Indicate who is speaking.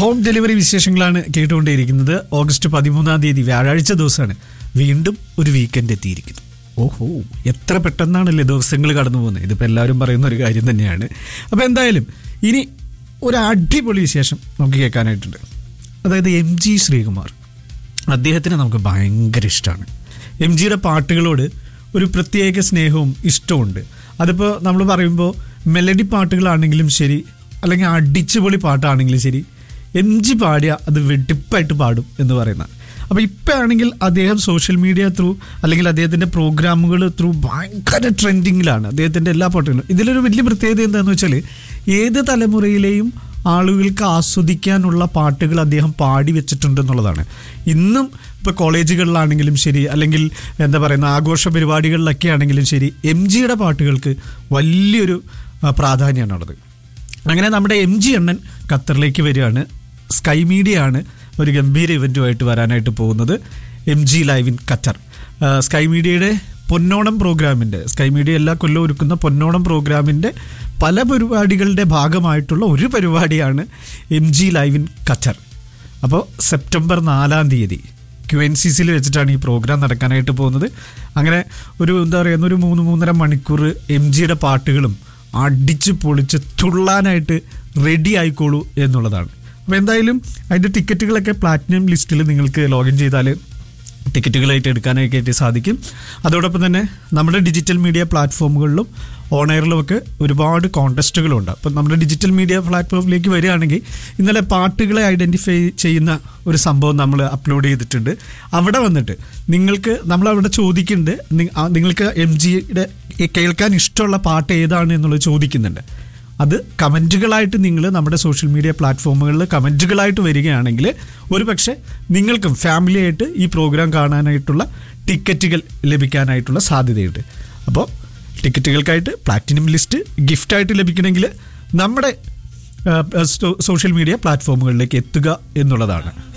Speaker 1: home delivery വിശേഷങ്ങളാണ് കേട്ടുകൊണ്ടേയിരിക്കുന്നത് August പതിമൂന്നാം തീയതി വ്യാഴാഴ്ച ദിവസമാണ് വീണ്ടും ഒരു വീക്കെൻഡ് എത്തിയിരിക്കുന്നു ഓഹോ എത്ര പെട്ടെന്നാണല്ലേ ദിവസങ്ങൾ കടന്നു പോകുന്നത് ഇതിപ്പോൾ എല്ലാവരും പറയുന്ന ഒരു കാര്യം തന്നെയാണ് അപ്പോൾ എന്തായാലും ഇനി ഒരു അടിപൊളി വിശേഷം നമുക്ക് കേൾക്കാനായിട്ടുണ്ട് അതായത് എം ജി ശ്രീകുമാർ അദ്ദേഹത്തിന് നമുക്ക് ഭയങ്കര ഇഷ്ടമാണ് എം ജിയുടെ പാട്ടുകളോട് ഒരു പ്രത്യേക സ്നേഹവും ഇഷ്ടമുണ്ട് അതിപ്പോൾ നമ്മൾ പറയുമ്പോൾ മെലഡി പാട്ടുകളാണെങ്കിലും ശരി അല്ലെങ്കിൽ അടിച്ചുപൊളി പാട്ടാണെങ്കിലും ശരി എം ജി പാടിയ അത് വെടിപ്പായിട്ട് പാടും എന്ന് പറയുന്ന അപ്പോൾ ഇപ്പം ആണെങ്കിൽ അദ്ദേഹം സോഷ്യൽ മീഡിയ ത്രൂ അല്ലെങ്കിൽ അദ്ദേഹത്തിൻ്റെ പ്രോഗ്രാമുകൾ ത്രൂ ഭയങ്കര ട്രെൻഡിങ്ങിലാണ് അദ്ദേഹത്തിൻ്റെ എല്ലാ പാട്ടുകളും ഇതിലൊരു വലിയ പ്രത്യേകത എന്താണെന്ന് വെച്ചാൽ ഏത് തലമുറയിലെയും ആളുകൾക്ക് ആസ്വദിക്കാനുള്ള പാട്ടുകൾ അദ്ദേഹം പാടി വെച്ചിട്ടുണ്ട് എന്നുള്ളതാണ് ഇന്നും ഇപ്പോൾ കോളേജുകളിലാണെങ്കിലും ശരി അല്ലെങ്കിൽ എന്താ പറയുന്ന ആഘോഷ പരിപാടികളിലൊക്കെ ആണെങ്കിലും ശരി എം ജിയുടെ പാട്ടുകൾക്ക് വലിയൊരു ആ, പ്രാധാന്യമാണുള്ളത് അങ്ങനെ നമ്മുടെ എം ജി അണ്ണൻ ഖത്തറിലേക്ക് വരികയാണ് സ്കൈ മീഡിയ ആണ് ഒരു ഗംഭീര ഇവൻറ്റുമായിട്ട് വരാനായിട്ട് പോകുന്നത് M G live in Qatar ആ, സ്കൈ മീഡിയയുടെ പൊന്നോണം പ്രോഗ്രാമിൻ്റെ സ്കൈ മീഡിയ എല്ലാ കൊല്ലവും ഒരുക്കുന്ന പൊന്നോണം പ്രോഗ്രാമിൻ്റെ പല പരിപാടികളുടെ ഭാഗമായിട്ടുള്ള ഒരു പരിപാടിയാണ് M G live in Qatar അപ്പോൾ സെപ്റ്റംബർ നാലാം തീയതി ക്യു എൻ സി സിയിൽ വെച്ചിട്ടാണ് ഈ പ്രോഗ്രാം നടക്കാനായിട്ട് പോകുന്നത് അങ്ങനെ ഒരു എന്താ പറയുക ഒരു മൂന്ന് മൂന്നര മണിക്കൂർ എം ജിയുടെ പാട്ടുകളും അടിച്ച് പൊളിച്ച് തുള്ളാനായിട്ട് റെഡി ആയിക്കോളൂ എന്നുള്ളതാണ് അപ്പോൾ എന്തായാലും അതിൻ്റെ ടിക്കറ്റുകളൊക്കെ പ്ലാറ്റിനം ലിസ്റ്റിൽ നിങ്ങൾക്ക് ലോഗിൻ ചെയ്താൽ ടിക്കറ്റുകളായിട്ട് എടുക്കാനൊക്കെ ആയിട്ട് സാധിക്കും അതോടൊപ്പം തന്നെ നമ്മുടെ ഡിജിറ്റൽ മീഡിയ പ്ലാറ്റ്ഫോമുകളിലും ഓണെയറിലുമൊക്കെ ഒരുപാട് കോൺടെസ്റ്റുകളുണ്ട് അപ്പം നമ്മുടെ ഡിജിറ്റൽ മീഡിയ പ്ലാറ്റ്ഫോമിലേക്ക് വരികയാണെങ്കിൽ ഇന്നലെ പാട്ടുകളെ ഐഡൻറ്റിഫൈ ചെയ്യുന്ന ഒരു സംഭവം നമ്മൾ അപ്ലോഡ് ചെയ്തിട്ടുണ്ട് അവിടെ വന്നിട്ട് നിങ്ങൾക്ക് നമ്മൾ അവിടെ ചോദിക്കുന്നുണ്ട് നി- ആ നിങ്ങൾക്ക് എം ജിയുടെ കേൾക്കാൻ ഇഷ്ടമുള്ള പാട്ട് ഏതാണ് എന്നുള്ളത് ചോദിക്കുന്നുണ്ട് അത് കമൻറ്റുകളായിട്ട് നിങ്ങൾ നമ്മുടെ സോഷ്യൽ മീഡിയ പ്ലാറ്റ്ഫോമുകളിൽ കമൻറ്റുകളായിട്ട് വരികയാണെങ്കിൽ ഒരു പക്ഷേ നിങ്ങൾക്കും ഫാമിലി ആയിട്ട് ഈ പ്രോഗ്രാം കാണാനായിട്ടുള്ള ടിക്കറ്റുകൾ ലഭിക്കാനായിട്ടുള്ള സാധ്യതയുണ്ട് അപ്പോൾ ടിക്കറ്റുകൾക്കായിട്ട് പ്ലാറ്റിനം ലിസ്റ്റ് ഗിഫ്റ്റായിട്ട് ലഭിക്കണമെങ്കിൽ നമ്മുടെ ആ, സോ- സോഷ്യൽ മീഡിയ പ്ലാറ്റ്ഫോമുകളിലേക്ക് എത്തുക എന്നുള്ളതാണ്